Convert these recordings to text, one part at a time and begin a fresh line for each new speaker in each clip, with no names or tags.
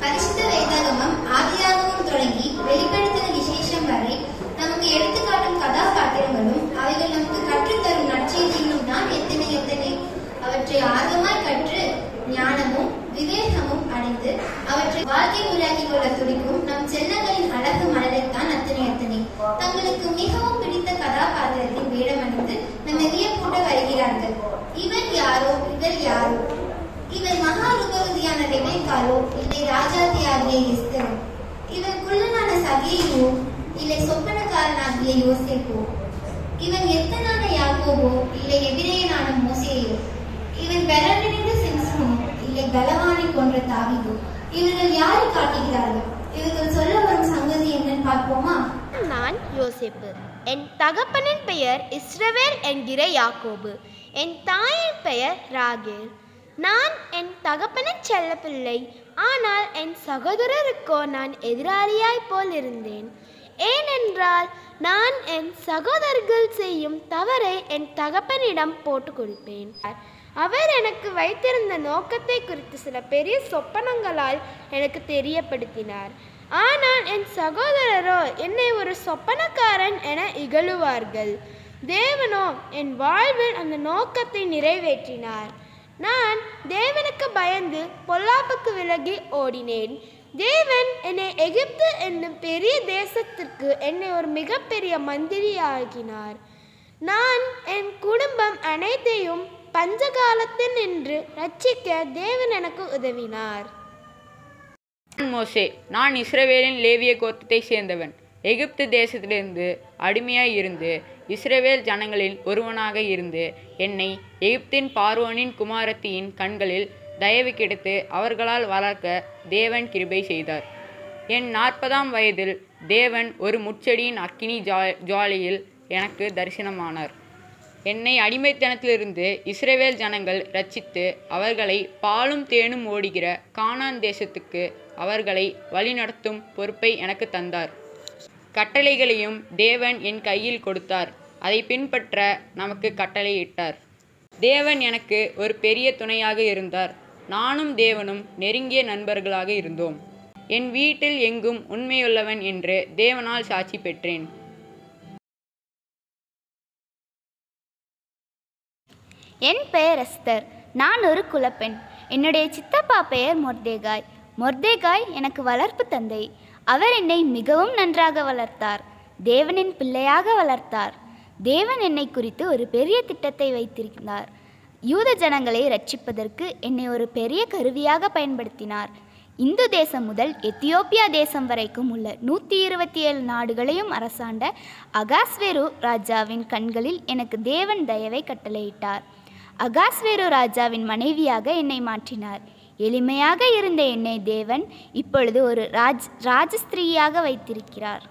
பரிசுத்த வேதாகமம் ஆதியாகமம் தொடங்கி வெளிப்படுத்தின விசேஷம் வரை நமக்கு எடுத்துக்காட்டும் கதாபாத்திரங்களும் அவைகள் நமக்கு கற்றுத்தரும் நற்செய்திகளும் தான் எத்தனை எத்தனை அவற்றை ஆர்வமாய் கற்று ஞானமும் விவேகமும் அடைந்து அவற்றை வாழ்க்கை முறையாக்கிக் கொள்ள துடிக்கும் நம் சென்னங்களின் அழகு மலரைத்தான் அத்தனை அத்தனை தங்களுக்கு மிகவும் பிடித்த கதாபாத்திரத்தின் வேடமணிந்து நம்மை வியப்பூட்ட வருகிறார்கள் இவன் யாரோ இவள் யாரோ இவன் மகா ரூபவதியான ரெபேக்காலோ இல்லை ராஜாத்தியாகிய எஸ்தரோ இவன் குள்ளனான சகேயுவோ இல்லை சொப்பனக்காரனாகிய யோசேப்போ இவன் எத்தனான யாக்கோபோ இல்லை எபிரேயனான மோசேயோ இவன் பலனிருந்த சிம்சனோ இல்லை பலவானை கொன்ற தாவீதோ இவர்கள் யாரை காட்டுகிறார்கள் இவர்கள் சொல்ல வரும் சங்கதி என்னன்னு பார்ப்போமா
நான் யோசேப்பு என் தகப்பனின் பெயர் இஸ்ரவேல் என்கிற யாக்கோபு என் தாயின் பெயர் ராகேல் நான் என் தகப்பனின் செல்லப்பிள்ளை ஆனால் என் சகோதரருக்கோ நான் எதிராளியாய் போல் இருந்தேன் ஏனென்றால் நான் என் சகோதரர்கள் செய்யும் தவறை என் தகப்பனிடம் போட்டு கொடுப்பேன் அவர் எனக்கு வைத்திருந்த நோக்கத்தை குறித்து சில பெரிய சொப்பனங்களால் எனக்கு தெரியப்படுத்தினார் ஆனால் என் சகோதரரோ என்னை ஒரு சொப்பனக்காரன் என இகழுவார்கள் தேவனோ என் வாழ்வில் அந்த நோக்கத்தை நிறைவேற்றினார் நான் தேவனுக்கு பயந்து பொல்லாப்புக்கு விலகி ஓடினேன் தேவன் என்னை எகிப்து என்னும் பெரிய தேசத்திற்கு என்னை ஒரு மிகப்பெரிய மந்திரியாகினார் நான் என் குடும்பம் அனைத்தையும் பஞ்சகாலத்தில் நின்று ரட்சிக்க தேவன் எனக்கு உதவினார்
நான் மோசே நான் இஸ்ரவேலின் லேவிய கோத்திரத்தை சேர்ந்தவன் எகிப்து தேசத்திலிருந்து அடிமையாய் இருந்து இஸ்ரவேல் ஜனங்களில் ஒருவனாக இருந்து என்னை எகிப்தின் பார்வோனின் குமாரத்தியின் கண்களில் தயவு கிடைத்து அவர்களால் வளர்க்க தேவன் கிருபை செய்தார் என் நாற்பதாம் வயதில் தேவன் ஒரு முட்செடியின் அக்கினி ஜா ஜுவாலையில் எனக்கு தரிசனமானார் என்னை அடிமைத்தனத்திலிருந்து இஸ்ரவேல் ஜனங்கள் ரட்சித்து அவர்களை பாலும் தேனும் ஓடுகிற கானான் தேசத்துக்கு அவர்களை வழிநடத்தும் பொறுப்பை எனக்கு தந்தார் கட்டளைகளையும் தேவன் என் கையில் கொடுத்தார் அதை பின்பற்ற நமக்கு கட்டளையிட்டார் தேவன் எனக்கு ஒரு பெரிய துணையாக இருந்தார் நானும் தேவனும் நெருங்கிய நண்பர்களாக இருந்தோம் என் வீட்டில் எங்கும் உண்மையுள்ளவன் என்று தேவனால் சாட்சி பெற்றேன்
என் பெயர் எஸ்தர் நான் ஒரு குலப்பெண் என்னுடைய சித்தப்பா பெயர் மொர்தேகாய் மொர்தேகாய் எனக்கு வளர்ப்பு தந்தை அவர் என்னை மிகவும் நன்றாக வளர்த்தார் தேவனின் பிள்ளையாக வளர்த்தார் தேவன் என்னை குறித்து ஒரு பெரிய திட்டத்தை வைத்திருந்தார் யூத ஜனங்களை ரட்சிப்பதற்கு என்னை ஒரு பெரிய கருவியாக பயன்படுத்தினார் இந்து தேசம் முதல் எத்தியோப்பியா தேசம் வரைக்கும் உள்ள நூற்றி இருபத்தி ஏழு நாடுகளையும் அரசாண்ட அகாஸ்வேரு ராஜாவின் கண்களில் எனக்கு தேவன் தயவை கட்டளையிட்டார் அகாஸ்வேரு ராஜாவின் மனைவியாக என்னை மாற்றினார் எளிமையாக இருந்த என்னை தேவன் இப்பொழுது ஒரு ராஜ் ராஜஸ்திரீயாக வைத்திருக்கிறார்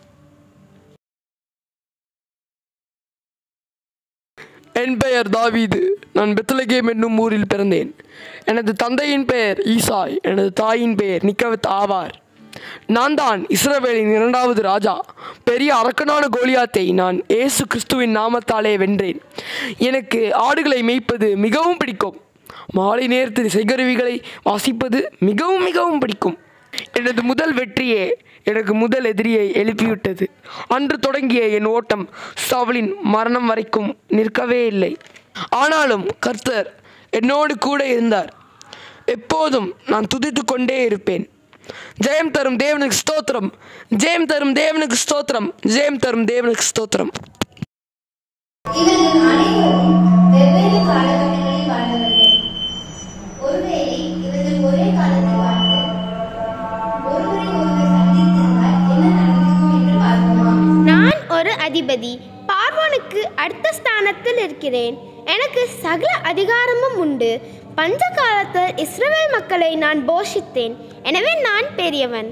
என் பெயர் தாவீது நான் பெத்லகேம் என்னும் ஊரில் பிறந்தேன் எனது தந்தையின் பெயர் ஈசாய் எனது தாயின் பெயர் நிக்கவத் ஆவார் நான் தான் இஸ்ரவேலின் இரண்டாவது ராஜா பெரிய அரக்கனான கோலியாத்தை நான் இயேசு கிறிஸ்துவின் நாமத்தாலே வென்றேன் எனக்கு ஆடுகளை மேய்ப்பது மிகவும் பிடிக்கும் மாலை நேரத்தில் இசைக்கருவிகளை வாசிப்பது மிகவும் மிகவும் பிடிக்கும் எனது முதல் வெற்றியே எனக்கு முதல் எதிரியை எழுப்பிவிட்டது அன்று தொடங்கிய என் ஓட்டம் சவுலின் மரணம் வரைக்கும் நிற்கவே இல்லை ஆனாலும் கர்த்தர் என்னோடு கூட இருந்தார் எப்போதும் நான் துதித்து கொண்டே இருப்பேன் ஜெயம் தரும் தேவனுக்கு ஸ்தோத்திரம் ஜெயம் தரும் தேவனுக்கு ஸ்தோத்திரம் ஜெயம் தரும் தேவனுக்கு ஸ்தோத்திரம்
இவர்கள் அனைவரும் வெவ்வேறு காலகட்டங்களில் வாழ்ந்தவர்கள் ஒருவேளை இவர்கள் ஒரே காலத்தில் வாழ்ந்து ஒருவரை ஒருவர் சந்தித்திருந்தால் என்ன நடந்திருக்கும் என்று பார்ப்போமா
நான் ஒரு அதிபதி பார்வோனுக்கு அடுத்த ஸ்தானத்தில் இருக்கிறேன் எனக்கு சகல அதிகாரமும் உண்டு பஞ்ச காலத்தில் இஸ்ரவேல் மக்களை நான் போஷித்தேன் எனவே நான் பெரியவன்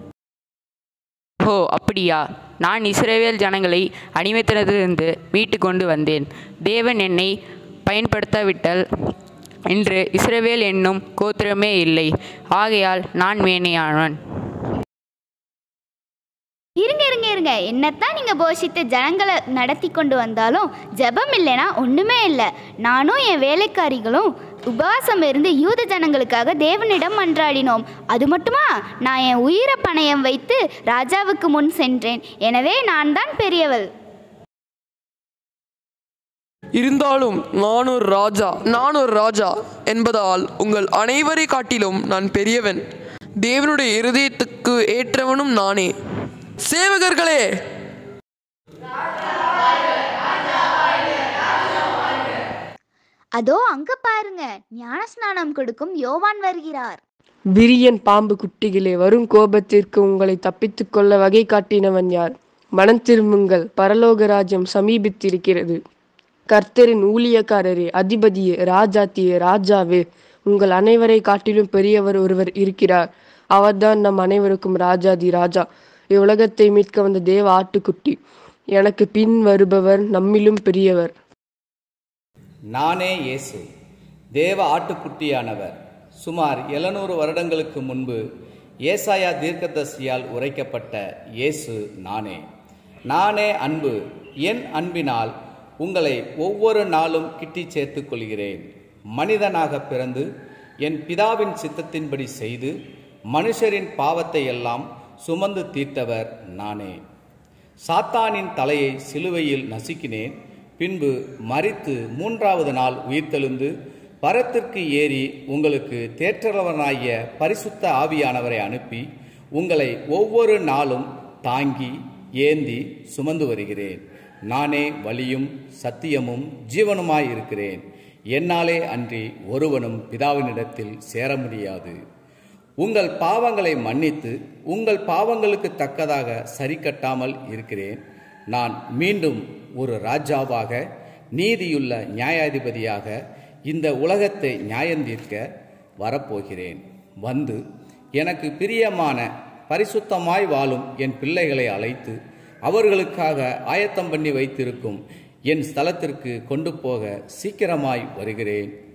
ஓ அப்படியா நான் இஸ்ரவேல் ஜனங்களை அடிமைத்தனத்திலிருந்து மீட்டு கொண்டு வந்தேன் தேவன் என்னை பயன்படுத்தாவிட்டால் இன்று இஸ்ரவேல் என்னும் கோத்திரமே இல்லை ஆகையால் நான் மேனையானவன்
இருங்க இருங்க இருங்க என்னத்தான் நீங்கள் போஷித்து ஜனங்களை நடத்தி கொண்டு வந்தாலும் ஜெபம் இல்லைன்னா ஒன்றுமே இல்லை நானும் என் வேலைக்காரிகளும் உபவாசம் இருந்து யூத ஜனங்களுக்காக தேவனிடம் மன்றாடினோம் அது மட்டுமா நான் என் உயிரை பணயம் வைத்து ராஜாவுக்கு முன் சென்றேன் எனவே நான் தான் பெரியவள்
இருந்தாலும் நான் ஒரு ராஜா நான் ஒரு ராஜா என்பதால் உங்கள் அனைவரை காட்டிலும் நான் பெரியவன் தேவனுடைய இருதயத்துக்கு ஏற்றவனும் நானே சேவகர்களே
அதோ அங்க பாருங்க ஞானஸ்நானம் கொடுக்கும் யோவான் வருகிறார்
விரியன் பாம்பு குட்டிகளே வரும் கோபத்திற்கு உங்களை தப்பித்துக் கொள்ள வகை காட்டினவன் யார் மனம் திரும்புங்கள் பரலோக ராஜ்யம் சமீபித்திருக்கிறது கர்த்தரின் ஊழியக்காரரே அதிபதியே ராஜாத்தியே ராஜாவே உங்கள் அனைவரை காட்டிலும் பெரியவர் ஒருவர் இருக்கிறார் அவர்தான் நம் அனைவருக்கும் ராஜாதி ராஜா இவ்வுலகத்தை மீட்க வந்த தேவ ஆட்டுக்குட்டி எனக்கு பின் வருபவர் நம்மிலும் பெரியவர்
நானே இயேசு தேவ ஆட்டுக்குட்டியானவர் சுமார் எழுநூறு வருடங்களுக்கு முன்பு ஏசாயா தீர்க்கதரிசியால் உரைக்கப்பட்ட இயேசு நானே நானே அன்பு என் அன்பினால் உங்களை ஒவ்வொரு நாளும் கிட்டிச் சேர்த்துக் கொள்கிறேன் மனிதனாக பிறந்து என் பிதாவின் சித்தத்தின்படி செய்து மனுஷரின் பாவத்தை எல்லாம் சுமந்து தீர்த்தவர் நானே சாத்தானின் தலையை சிலுவையில் நசுக்கினேன் பின்பு மரித்து மூன்றாவது நாள் உயிர்த்தெழுந்து பரத்திற்கு ஏறி உங்களுக்கு தேற்றவனாகிய பரிசுத்த ஆவியானவரை அனுப்பி உங்களை ஒவ்வொரு நாளும் தாங்கி ஏந்தி சுமந்து வருகிறேன் நானே வழியும் சத்தியமும் ஜீவனுமாய் இருக்கிறேன் என்னாலே அன்றி ஒருவனும் பிதாவினிடத்தில் சேர முடியாது உங்கள் பாவங்களை மன்னித்து உங்கள் பாவங்களுக்கு தக்கதாக சரி கட்டாமல் இருக்கிறேன் நான் மீண்டும் ஒரு ராஜாவாக நீதியுள்ள நியாயாதிபதியாக இந்த உலகத்தை நியாயந்தீர்க்க வரப்போகிறேன் வந்து எனக்கு பிரியமான பரிசுத்தமாய் வாழும் என் பிள்ளைகளை அழைத்து அவர்களுக்காக ஆயத்தம் பண்ணி வைத்திருக்கும் என் ஸ்தலத்திற்கு கொண்டு போக சீக்கிரமாய் வருகிறேன்